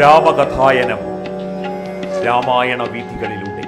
രാമകഥായനം രാമായണ വീഥികളിലൂടെ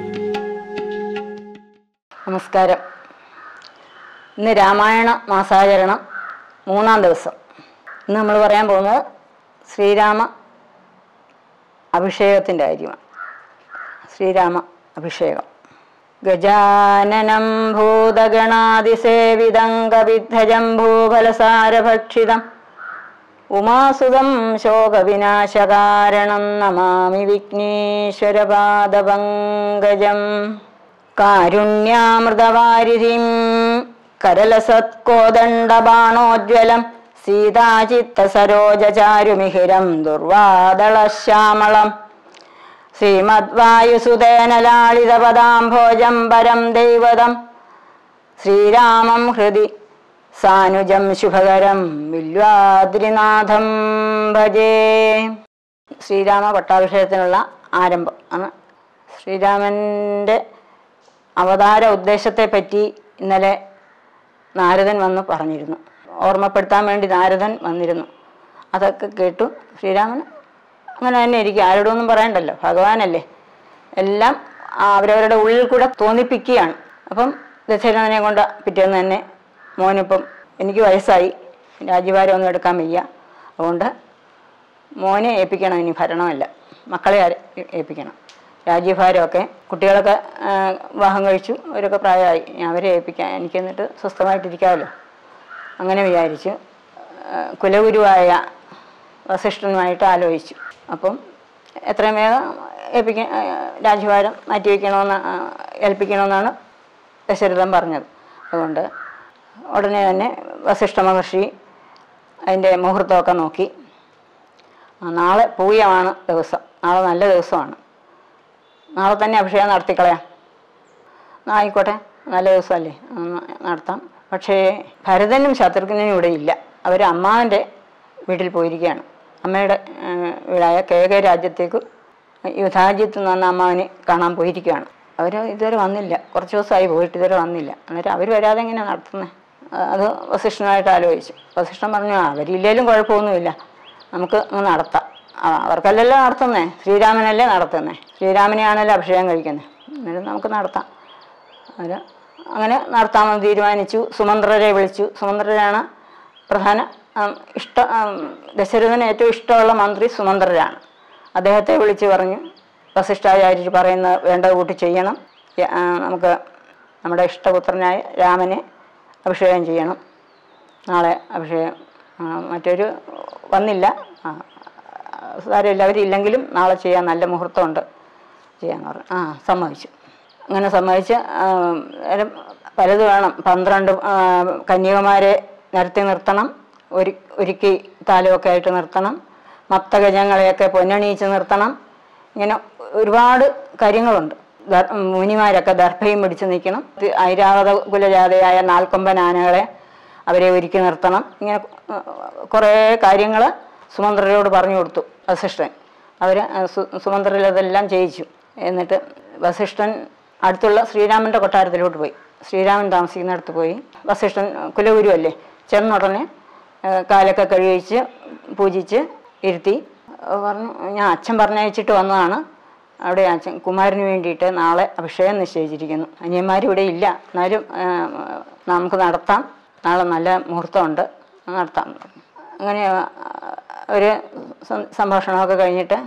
നമസ്കാരം ഇന്ന് രാമായണ മാസാചരണം മൂന്നാം ദിവസം ഇന്ന് നമ്മൾ പറയാൻ പോകുന്നത് ശ്രീരാമ അഭിഷേകത്തിൻ്റെ കാര്യമാണ് ശ്രീരാമ അഭിഷേകം ഗജാനനം ഭൂതഗണാതിസേവിതം കവിദ്ധജം ഭൂഫലസാരഭക്ഷിതം ഉമാസുതം ശോകവിനാശകാരണം നമാമി വിഘ്നേശ്വരപാദപങ്കജം കാരുണ്യാമൃതവാരിധിം കരലസത്കോദണ്ഡബാണോജ്വലം സീതാചിത്തസരോജചാരുമിഹിരം ദുർവാദളശ്യാമളം ശ്രീമദ്വായുസുതേന ലാളിതപദാംഭോജം പരം ദൈവതം ശ്രീരാമം ഹൃദി സാനുജം ശുഭകരം വില്വാദ്രിനാഥം ഭജേ ശ്രീരാമ പട്ടാഭിഷേകത്തിനുള്ള ആരംഭം ആണ് ശ്രീരാമൻ്റെ അവതാര ഉദ്ദേശത്തെപ്പറ്റി ഇന്നലെ നാരദൻ വന്ന് പറഞ്ഞിരുന്നു ഓർമ്മപ്പെടുത്താൻ വേണ്ടി നാരദൻ വന്നിരുന്നു അതൊക്കെ കേട്ടു ശ്രീരാമൻ അങ്ങനെ തന്നെ ഇരിക്കും ആരോടൊന്നും പറയണ്ടല്ലോ ഭഗവാനല്ലേ എല്ലാം അവരവരുടെ ഉള്ളിൽ കൂടെ തോന്നിപ്പിക്കുകയാണ് അപ്പം ദശരഥനെ കൊണ്ട് പിറ്റേന്ന് തന്നെ മോനിപ്പം എനിക്ക് വയസ്സായി രാജ്യഭാരമൊന്നും എടുക്കാൻ വയ്യ അതുകൊണ്ട് മോനെ ഏൽപ്പിക്കണം ഇനി ഭരണമല്ല മക്കളെ ആരെ ഏൽപ്പിക്കണം രാജ്യഭാരമൊക്കെ കുട്ടികളൊക്കെ ആ, വിവാഹം കഴിച്ചു അവരൊക്കെ പ്രായമായി ഞാൻ അവരെ ഏൽപ്പിക്കാൻ എനിക്ക് എന്നിട്ട് സ്വസ്ഥമായിട്ടിരിക്കാമല്ലോ അങ്ങനെ വിചാരിച്ചു ആ, കുലഗുരുവായ വസിഷ്ഠനുമായിട്ട് ആലോചിച്ചു അപ്പം എത്രയും വേഗം ഏൽപ്പിക്കാൻ ആ, രാജ്യഭാരം മാറ്റി വയ്ക്കണമെന്ന് ആ, ഏൽപ്പിക്കണമെന്നാണ് ദശരഥൻ പറഞ്ഞത് അതുകൊണ്ട് ഉടനെ തന്നെ വസിഷ്ഠ മഹർഷി അതിൻ്റെ മുഹൂർത്തമൊക്കെ നോക്കി ആ, നാളെ പൂയമാണ് ദിവസം നാളെ നല്ല ദിവസമാണ് നാളെ തന്നെ അഭിഷേകം നടത്തിക്കളയാം ആ, ആയിക്കോട്ടെ നല്ല ദിവസമല്ലേ ആ, ന- നടത്താം പക്ഷേ ഭരതനും ശത്രുഘ്നും ഇവിടെ ഇല്ല അവർ അമ്മാവൻ്റെ വീട്ടിൽ പോയിരിക്കുകയാണ് അമ്മയുടെ ആ, വീടായ കെ കെ രാജ്യത്തേക്ക് യുദ്ധാജിത്ത് എന്ന് പറഞ്ഞ അമ്മാവനെ കാണാൻ പോയിരിക്കുകയാണ് അവർ ഇതുവരെ വന്നില്ല കുറച്ച് ദിവസമായി പോയിട്ട് ഇതുവരെ വന്നില്ല അന്നേരം അവർ വരാതെ എങ്ങനെയാണ് നടത്തുന്നത് അത് വസിഷ്ഠനായിട്ട് ആലോചിച്ചു വസിഷ്ഠൻ പറഞ്ഞു "ആ, അവരില്ലേലും കുഴപ്പമൊന്നുമില്ല നമുക്ക് അങ്ങ് നടത്താം ആ, അവർക്കല്ലല്ലോ നടത്തുന്നേ ശ്രീരാമനല്ലേ നടത്തുന്നേ ശ്രീരാമനെയാണല്ലോ അഭിഷേകം കഴിക്കുന്നത് അന്നേരം നമുക്ക് നടത്താം അവർ അങ്ങനെ നടത്താമെന്ന് തീരുമാനിച്ചു സുമന്ത്രരെ വിളിച്ചു സുമന്ത്രരാണ് പ്രധാന ആം, ഇഷ്ട ആം, ദശരഥന് ഏറ്റവും ഇഷ്ടമുള്ള മന്ത്രി സുമന്ത്രരാണ് അദ്ദേഹത്തെ വിളിച്ച് പറഞ്ഞു വസിഷ്ഠാചാര്യർ പറയുന്ന വേണ്ടത് കൂട്ടി ചെയ്യണം യ- ആ, നമുക്ക് നമ്മുടെ ഇഷ്ടപുത്രനായ രാമനെ അഭിഷേകം ചെയ്യണം നാളെ അഭിഷേകം ആ, മറ്റൊരു വന്നില്ല ആ, സാരമില്ല അവരില്ലെങ്കിലും നാളെ ചെയ്യാൻ നല്ല മുഹൂർത്തമുണ്ട് ചെയ്യാന്ന് പറഞ്ഞു ആ സമ്മതിച്ചു അങ്ങനെ സമ്മതിച്ച് ആ, നേരം പലത് വേണം പന്ത്രണ്ട് ആ, കന്യകമാരെ നിരത്തി നിർത്തണം ഒരു ഒരുക്കി താലമൊക്കെ ആയിട്ട് നിർത്തണം മത്തഗജങ്ങളെയൊക്കെ പൊന്നണിയിച്ച് നിർത്തണം ഇങ്ങനെ ഒരുപാട് കാര്യങ്ങളുണ്ട് ദർ- മുനിമാരൊക്കെ ദർഭയും പിടിച്ച് നിൽക്കണം ഐരാവത കുലജാതയായ നാൽക്കൊമ്പൻ ആനകളെ അവരെ ഒരുക്കി നിർത്തണം ഇങ്ങനെ കുറേ കാര്യങ്ങൾ സുമന്ത്രരോട് പറഞ്ഞു കൊടുത്തു വസിഷ്ഠൻ അവർ സുമന്ത്രയിൽ അതെല്ലാം ചെയ്യിച്ചു എന്നിട്ട് വസിഷ്ഠൻ അടുത്തുള്ള ശ്രീരാമൻ്റെ കൊട്ടാരത്തിലോട്ട് പോയി ശ്രീരാമൻ താമസിക്കുന്നിടത്ത് പോയി വസിഷ്ഠൻ കുലഗുരു അല്ലേ ചെന്നുടനെ ആ, കാലൊക്കെ കഴിയിച്ച് പൂജിച്ച് ഇരുത്തി ആ, പറഞ്ഞു ഞാൻ അച്ഛൻ പറഞ്ഞയച്ചിട്ട് വന്നതാണ് അവിടെ അച്ഛൻ കുമാരന് വേണ്ടിയിട്ട് നാളെ അഭിഷേകം നിശ്ചയിച്ചിരിക്കുന്നു അനിയന്മാർ ഇവിടെ ഇല്ല എന്നാലും ആ, നമുക്ക് നടത്താം നാളെ നല്ല മുഹൂർത്തമുണ്ട് നടത്താം എന്ന് പറഞ്ഞു. അങ്ങനെ ആ, ഒരു സം- സംഭാഷണമൊക്കെ കഴിഞ്ഞിട്ട്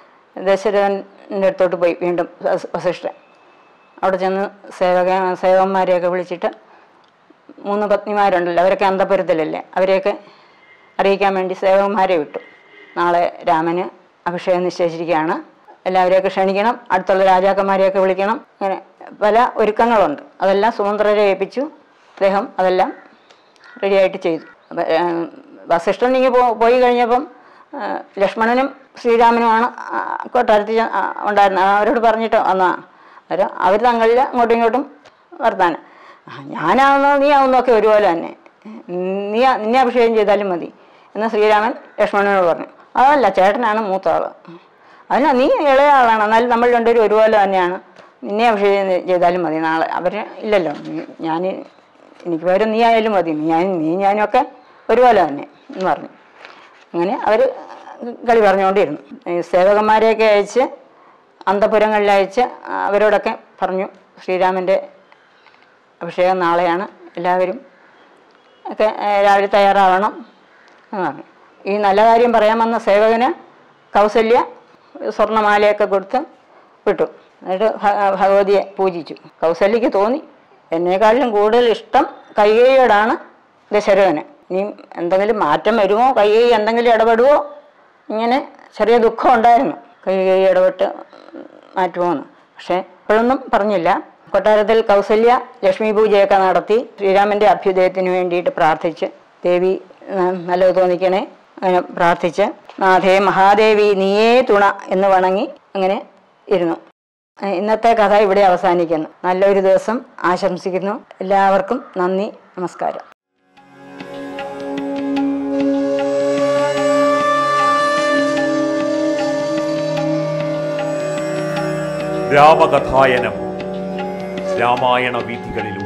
ദശരഥൻ്റെ അടുത്തോട്ട് പോയി വീണ്ടും വസ- വസിഷ്ഠൻ അവിടെ ചെന്ന് സേവക സേവന്മാരെയൊക്കെ വിളിച്ചിട്ട് മൂന്ന് പത്നിമാരുണ്ടല്ലോ അവരൊക്കെ അന്തപുരത്തിലല്ലേ അവരെയൊക്കെ അറിയിക്കാൻ വേണ്ടി സേവകന്മാരെ വിട്ടു നാളെ രാമന് അഭിഷേകം നിശ്ചയിച്ചിരിക്കുകയാണ് എല്ലാവരെയൊക്കെ ക്ഷണിക്കണം അടുത്തുള്ള രാജാക്കന്മാരെയൊക്കെ വിളിക്കണം അങ്ങനെ പല ഒരുക്കങ്ങളുണ്ട് അതെല്ലാം സുമന്ത്രരെ ഏൽപ്പിച്ചു അദ്ദേഹം അതെല്ലാം റെഡിയായിട്ട് ചെയ്തു അപ്പം വസിഷ്ഠൻ ഇങ്ങനെ പോ പോയി കഴിഞ്ഞപ്പം ആ, ലക്ഷ്മണനും ശ്രീരാമനുമാണ് ആ, കൊട്ടാരത്തിൽ ചെ- ആ, ഉണ്ടായിരുന്നത് അവരോട് പറഞ്ഞിട്ട് വന്നതാണ് അന്നേരം അവർ തങ്ങളിൽ അങ്ങോട്ടും ഇങ്ങോട്ടും വർത്താനം ആ, ഞാനാവുന്നോ നീ ആവുന്നോ ഒക്കെ ഒരുപോലെ തന്നെ നീ നിന്നെ അഭിഷേകം ചെയ്താലും മതി എന്ന് ശ്രീരാമൻ ലക്ഷ്മണനോട് പറഞ്ഞു അതല്ല ചേട്ടനാണ് മൂത്ത ആള് അതിനാ നീ ഇളയ ആളാണ് എന്നാലും നമ്മൾ രണ്ടുപേരും ഒരുപോലെ തന്നെയാണ് നിന്നെ അഭിഷേകം ചെയ്താലും മതി നാളെ അവർ ഇല്ലല്ലോ ഞാൻ എനിക്ക് പകരം നീ ആയാലും മതി ഞാൻ നീ ഞാനും ഒക്കെ ഒരുപോലെ തന്നെ എന്ന് പറഞ്ഞു അങ്ങനെ അവർ കളി പറഞ്ഞുകൊണ്ടിരുന്നു ഈ സേവകന്മാരെയൊക്കെ അയച്ച് അന്തപുരങ്ങളിൽ അയച്ച് അവരോടൊക്കെ പറഞ്ഞു ശ്രീരാമൻ്റെ അഭിഷേകം നാളെയാണ് എല്ലാവരും ഒക്കെ ഏഹ്, രാവിലെ തയ്യാറാവണം എന്ന് പറഞ്ഞു ഈ നല്ല കാര്യം പറയാൻ വന്ന സേവകന് കൗസല്യ സ്വർണ്ണമാലയൊക്കെ കൊടുത്ത് വിട്ടു എന്നിട്ട് ഭ- ഭഗവതിയെ പൂജിച്ചു കൗസല്യക്ക് തോന്നി എന്നെക്കാളിലും കൂടുതൽ ഇഷ്ടം കൈകേയോടാണ് ദശരഥന് ഇനി എന്തെങ്കിലും മാറ്റം വരുമോ കൈകൈ എന്തെങ്കിലും ഇടപെടുമോ ഇങ്ങനെ ചെറിയ ദുഃഖം ഉണ്ടായിരുന്നു കൈകൈ ഇടപെട്ട് മാറ്റുമോ എന്ന് പക്ഷേ ഇപ്പോഴൊന്നും പറഞ്ഞില്ല കൊട്ടാരത്തിൽ കൗസല്യ ലക്ഷ്മി പൂജയൊക്കെ നടത്തി ശ്രീരാമൻ്റെ അഭ്യുദയത്തിന് വേണ്ടിയിട്ട് പ്രാർത്ഥിച്ച് ദേവി ഉം, നല്ലത് തോന്നിക്കണേ അങ്ങനെ പ്രാർത്ഥിച്ച് നാഥേ മഹാദേവി നീയേ തുണ എന്ന് വണങ്ങി അങ്ങനെ ഇരുന്നു ഏഹ് ഇന്നത്തെ കഥ ഇവിടെ അവസാനിക്കുന്നു നല്ലൊരു ദിവസം ആശംസിക്കുന്നു എല്ലാവർക്കും നന്ദി നമസ്കാരം രാമകഥായനം രാമായണ വീഥികളിലൂടെ